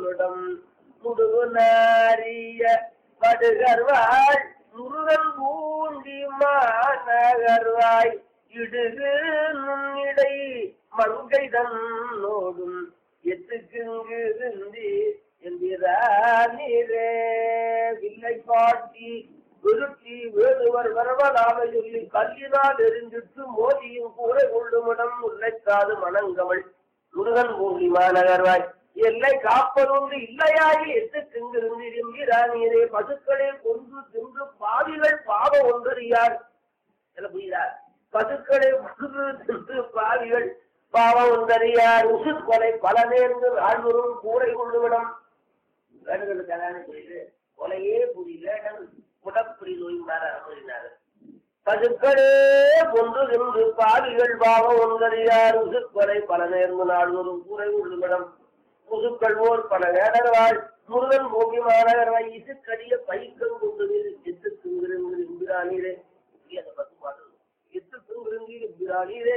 கொள்ளுமிடம் முடுகு நாரிய படுகர்வாள் முருகன் பூண்டி மாநகர்வாய் இடுகு நுண்ணிடை மங்கை தன்னோடும் எத்துக்குங்கு இந்தி எந்திரே வில்லை காட்டி விருத்தி வேடுவர் வரவலாக சொல்லி கல்லினால் எரிஞ்சிட்டு மோதியும் கூரை கொள்ளுமிடம் முல்லைக்காது மணங்கமள் முருகன் பூண்டி மாநகர்வாய் எல்லை காப்பதொன்று இல்லையாகி எட்டு திங்கிருந்து என்கிறானீரே பசுக்களே கொன்று தின்று பாவிகள் பாவம் ஒன்றறியார் என்ன புரியுதா பசுக்களை முழுது தின்று பாவிகள் பாவம் ஒன்றறியார் உசு கொலை பல நேர்ந்து ஆழ்வரும் கூரை கொள்ளுவிடம் வேண்டுதலுக்கு அதானே புரியுது கொலையே புரியல குடப்பிடி நோய்மாற கூறினார் பசுக்களே கொன்று தின்று பாவிகள் பாவம் ஒன்றறியார் உசு கொலை பல நேர்ந்து நாள்வரும் கூரை கொள்ளுவிடம் முதுக்கள்வோர் பல வேடர்வாள் முருகன் போகி மாநகர்வாய் இசுக்கடிய பைக்கம் கொண்டு எத்து திங்கிருங்கிற எம்பிரானீரே அந்த பத்து பாடல் எத்து திங்கிருங்கிற எம்பிரானீரே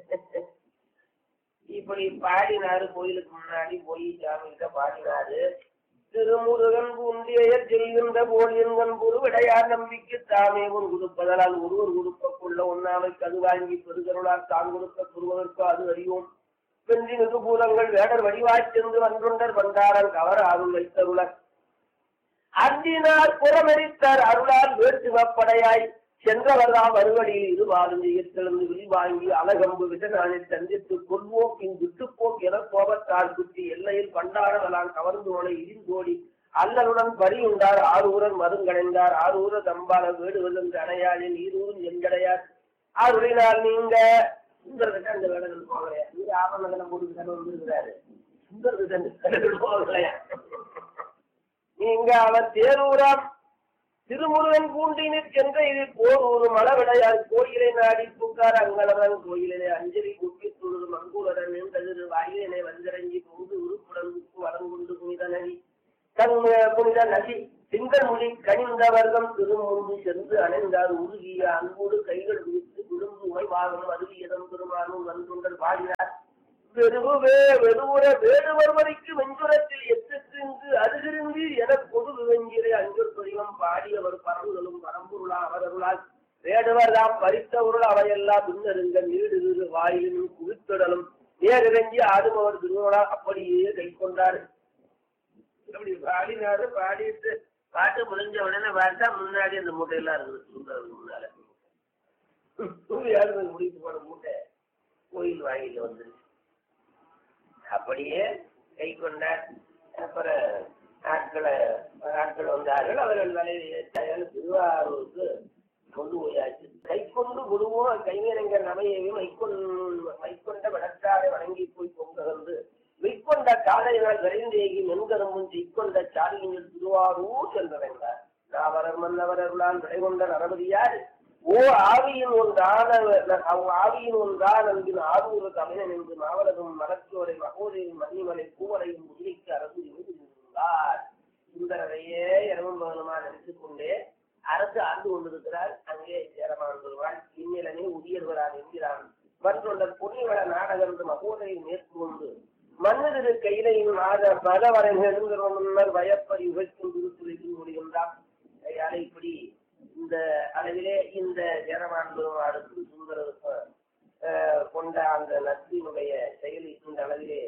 இப்படி பாடினாரு கோயிலுக்கு முன்னாடி போய் சாமிகிட்ட பாடினாரு திருமுருகன் பூண்டிய செல்கின்ற போல் என்கண் பொருவிடையார் நம்பிக்கை தாமே உன் கொடுப்பதனால் ஒருவர் கொடுக்க கொள்ள ஒன்னாமைக்கு அது வாங்கி பெருகருளால் தான் கொடுக்க பெறுவதற்கோ அது அறியோம் வென்றி நெருபூலங்கள் வேடர் வடிவாய்ச் சென்று வன்றுண்டர் வந்தாரன் கவர் அருள் வைத்தருளர் அன்றினார் புறமெரித்தார் அருளால் வேட்டுவப்படையாய் சென்றவர்தாம் வருவழியில் இருவாரும் எழுந்து விரிவாங்கி அலகம்பு விதனானை சந்தித்து கொள்வோக்கின் விட்டுப்போக் என கோபத்தால் குத்தி எல்லையில் பண்டாரவலான் கவர்ந்தோலை இடிந்தோடி அல்லலுடன் பரியுண்டார் ஆரூரன் மருங்கடைந்தார் ஆரூர தம்பால வேடுவதென்று அணையாளின் ஈரூரும் எங்கடையார் ஆருளினால் நீங்க சுந்தரகிட்ட அந்த வேடங்கள் போகலையா நீங்க ஆவணங்களை போட்டு தானே வந்துருக்கிறாரு சுந்தரகிட்ட அந்த வேடங்கள் போகலையா நீங்க அவர் தேரூராம் திருமுருகன் பூண்டினிற் சென்ற இது போர் ஒரு மலவிடையார் கோயிலை நாடி பூக்கார் அங்கலவன் கோயிலே அஞ்சலி குப்பி தொழுது மங்குளரன் நின்றதிரு வாயிலே வந்திறங்கி பொங்கு உருப்புடன் உப்பு வரங்குண்டு புனித நதி தன் புனித நதி திங்கள் மொழி கனிந்த வர்க்கம் திருமுன்பு சென்று அணைந்தார் உருகிய அன்போடு கைகள் விரித்து விழுந்து உமைவாகம் அருவியதம் பெருமானும் நன்றுங்கள் பாடினார் வெறுவே வெறுவுற வேடுவர் வரைக்கு வெஞ்சுரத்தில் எத்துக்கு அருகிருந்து என பொது வெஞ்சிரை அஞ்சல் துரியம் பாடியவர் பரவுதலும் பரம்பொருளா அவரருளால் வேடுவர் தாம் பறித்தவருள் அவையெல்லாம் பின்னருங்க நீடு வாயிலும் குவித்திடலும் நேரிறங்கி ஆடுபவர் திருவிழா அப்படியே கை கொண்டார் அப்படி பாடினாரு பாடிட்டு பாட்டு முடிஞ்ச உடனே பார்த்தா முன்னாடி அந்த மூட்டையெல்லாம் இருக்குது சுந்தரம் முன்னால யாரு முடித்து போன மூட்டை கோயில் வாயில வந்துருச்சு அப்படியே கை கொண்டார் அப்புறம் ஆட்களை ஆட்கள் வந்தார்கள் அவர்கள் வலையில் திருவாரூருக்கு கொண்டு போயாச்சு கை கொண்டு குருவும் கைவினைஞர் நமையையும் மைக்கொண்டு மைக்கொண்ட வடக்காரை வணங்கி போய் பொங்ககந்து மெய்க்கொண்ட காலையினால் விரைந்தேகி மென்கரும்பும் செய்கொண்ட சாலியின் திருவாரூர் சென்றடைந்தார் நாவரர் மன்னவரர்களால் விடைகொண்ட நரபதியார் ஓ ஆவியின் ஒன்றான ஆவியின் ஒன்றான் அன்பின் ஆரூர தமிழன் என்று மாவலகம் மலச்சோரை மகோதையும் மன்னிமலை பூவரையும் முதிரைக்கு அரசு இருந்தார் சுந்தரரையே இரவும் பகலுமா நினைத்துக் கொண்டே அரசு ஆண்டு கொண்டிருக்கிறார் அங்கே சேரமான் வருவாள் இந்நிலனே உரியர்வரான் என்கிறான் மற்றொண்டர் பொன்னிவள நாடகம் மகோதையை மேற்கொண்டு மன்னதிரு கையிலையும் நாட பலவரை நெருங்கிற முன்னர் வயப்பறி உகைக்கும் திருத்துறைக்கு முடிகின்றான் கையால இப்படி இந்த அளவிலே இந்த ஜனமான் பெருமாளுக்கு சுந்தரருக்கு கொண்ட அந்த நட்பினுடைய செயல் இந்த அளவிலே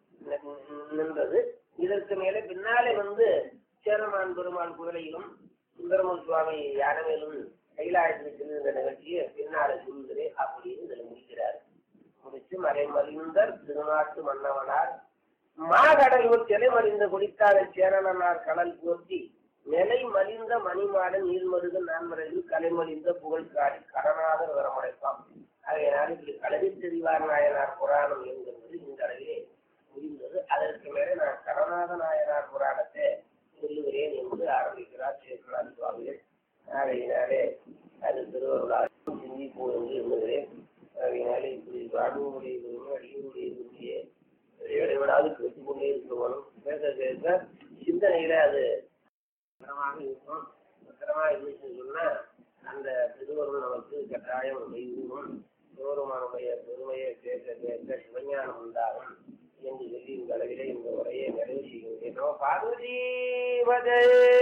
நின்றது இதற்கு மேலே பின்னாலே வந்து சேரமான் பெருமாள் குதிரையிலும் சுந்தரமன் சுவாமி யானவேலும் கைலாயத்தில் செல்கின்ற நிகழ்ச்சியை பின்னாலே சொல்கிறேன் அப்படின்னு இதில் முடிக்கிறார் முடிச்சு மறைமறிந்தர் திருநாட்டு மன்னவனார் மாகடலூர் சிலைமறிந்த குடித்தார சேரணனார் கடல் போர்த்தி நிலை மலிந்த மணிமாட நீர்மருக நான்மறையில் கலைமலிந்த புகழ் காடி கடனாதர் வரமடைப்பான் அதனால் இப்படி கலவி தெரிவார் நாயனார் புராணம் என்கிறது இந்த அளவிலே முடிந்தது அதற்கு மேலே நான் கடநாத நாயனார் புராணத்தை சொல்லுகிறேன் என்று ஆரம்பிக்கிறார் சேர்க்கிறார் சுவாமிகள் ஆகையினாலே அது திருவருளால் சிந்திப்போம் என்று எண்ணுகிறேன் ஆகையினாலே இப்படி வாழ்வுடைய அடியுடைய விரும்பிய இடைவிடாது கேட்டுக் கொண்டே இருக்கணும் பேச பேச சிந்தனையில அது பத்திரமாக இருக்கும் பத்திரமா இருந்துச்சுன்னு சொன்னா அந்த திருவருள் நமக்கு கட்டாயம் கைகூடும் சிவருமானுடைய பெருமையை கேட்க கேட்க சிவஞானம் உண்டாகும் என்று சொல்லி இந்த அளவிலே இந்த உரையை நிறைவு செய்கின்றேன் நம பார்வதீபதே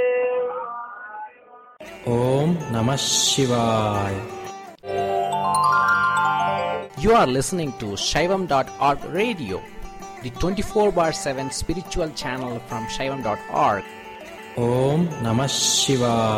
Om Namah Shivaya. You are listening to Shaivam.org radio, the 24 bar 7 spiritual channel from Shaivam.org. Om Namah Shivaya.